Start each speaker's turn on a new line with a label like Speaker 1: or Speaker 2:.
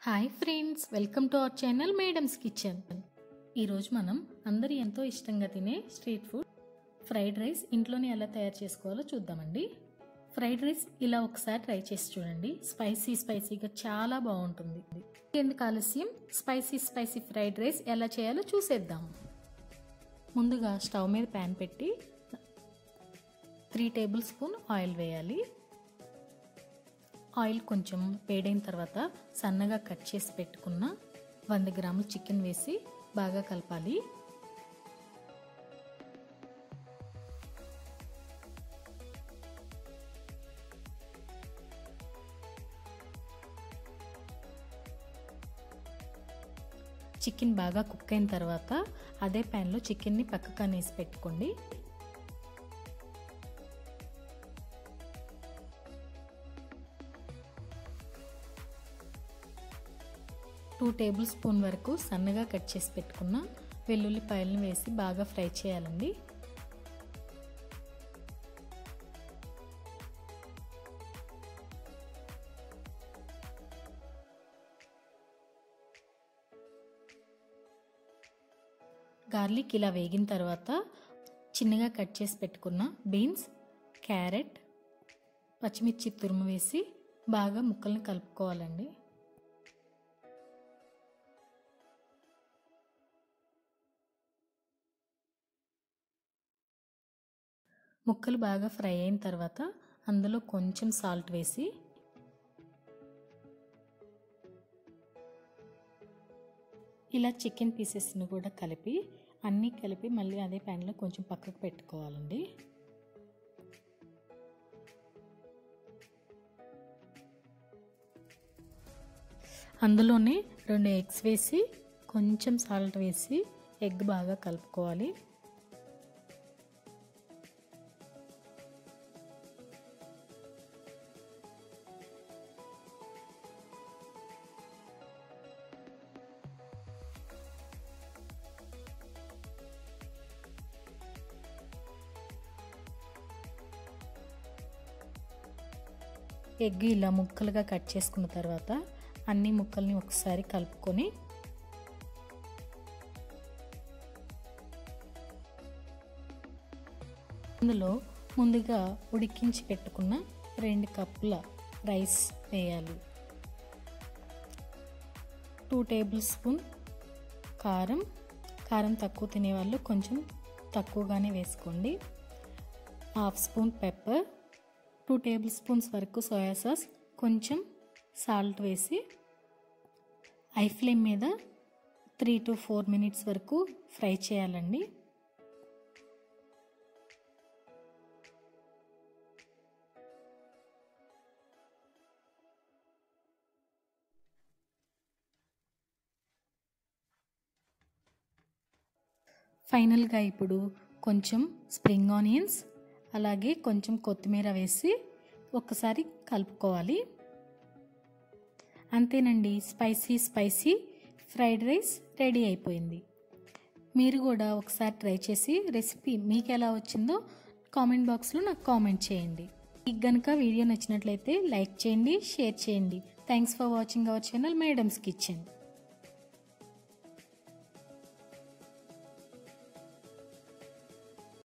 Speaker 1: hi friends welcome to our channel madam's kitchen ఈరోజు మనం అందరూ ఎంతో ఇష్టంగా తినే స్ట్రీట్ ఫుడ్ ఫ్రైడ్ రైస్ ఇంట్లోనే ఎలా తయారు చేసుకోవాలో చూద్దామండి ఫ్రైడ్ రైస్ ఇలా ఒకసారి ట్రై చేసి చూడండి స్పైసీ స్పైసీగా చాలా బాగుంటుంది ఎందుకు ఆలస్యం స్పైసీ స్పైసీ ఫ్రైడ్ రైస్ ఎలా చేయాలో చూసేద్దాం ముందుగా స్టవ్ మీద ప్యాన్ పెట్టి త్రీ టేబుల్ స్పూన్ ఆయిల్ వేయాలి ఆయిల్ కొంచెం వేడైన తర్వాత సన్నగా కట్ చేసి పెట్టుకున్న వంద గ్రాముల చికెన్ వేసి బాగా కలపాలి చికెన్ బాగా కుక్ అయిన తర్వాత అదే ప్యాన్లో చికెన్ని పక్కకు అనేసి పెట్టుకోండి టూ టేబుల్ స్పూన్ వరకు సన్నగా కట్ చేసి పెట్టుకున్న వెల్లుల్లిపాయలను వేసి బాగా ఫ్రై చేయాలండి గార్లిక్ ఇలా వేగిన తర్వాత చిన్నగా కట్ చేసి పెట్టుకున్న బీన్స్ క్యారెట్ పచ్చిమిర్చి తురుము వేసి బాగా ముక్కల్ని కలుపుకోవాలండి ముక్కలు బాగా ఫ్రై అయిన తర్వాత అందులో కొంచెం సాల్ట్ వేసి ఇలా చికెన్ పీసెస్ని కూడా కలిపి అన్నీ కలిపి మళ్ళీ అదే ప్యాన్లో కొంచెం పక్కకు పెట్టుకోవాలండి అందులోనే రెండు ఎగ్స్ వేసి కొంచెం సాల్ట్ వేసి ఎగ్ బాగా కలుపుకోవాలి ఎగ్ ఇలా ముక్కలుగా కట్ చేసుకున్న తర్వాత అన్ని ముక్కల్ని ఒకసారి కలుపుకొని అందులో ముందుగా ఉడికించి పెట్టుకున్న రెండు కప్పుల రైస్ వేయాలి టూ టేబుల్ స్పూన్ కారం కారం తక్కువ తినేవాళ్ళు కొంచెం తక్కువగానే వేసుకోండి half spoon pepper two table spoons వరకు సోయా సాస్ కొంచెం సాల్ట్ వేసి ఐ ఫ్లేమ్ మీద త్రీ టు ఫోర్ మినిట్స్ వరకు ఫ్రై చేయాలండి ఫైనల్గా ఇప్పుడు కొంచెం స్ప్రింగ్ ఆనియన్స్ అలాగే కొంచెం కొత్తిమీర వేసి ఒక్కసారి కలుపుకోవాలి అంతేనండి spicy spicy fried rice ready అయిపోయింది మీరు కూడా ఒకసారి ట్రై చేసి రెసిపీ మీకు ఎలా వచ్చిందో కామెంట్ బాక్స్లో నాకు కామెంట్ చేయండి మీకు కనుక వీడియో నచ్చినట్లయితే లైక్ చేయండి షేర్ చేయండి thanks for watching our channel madam's kitchen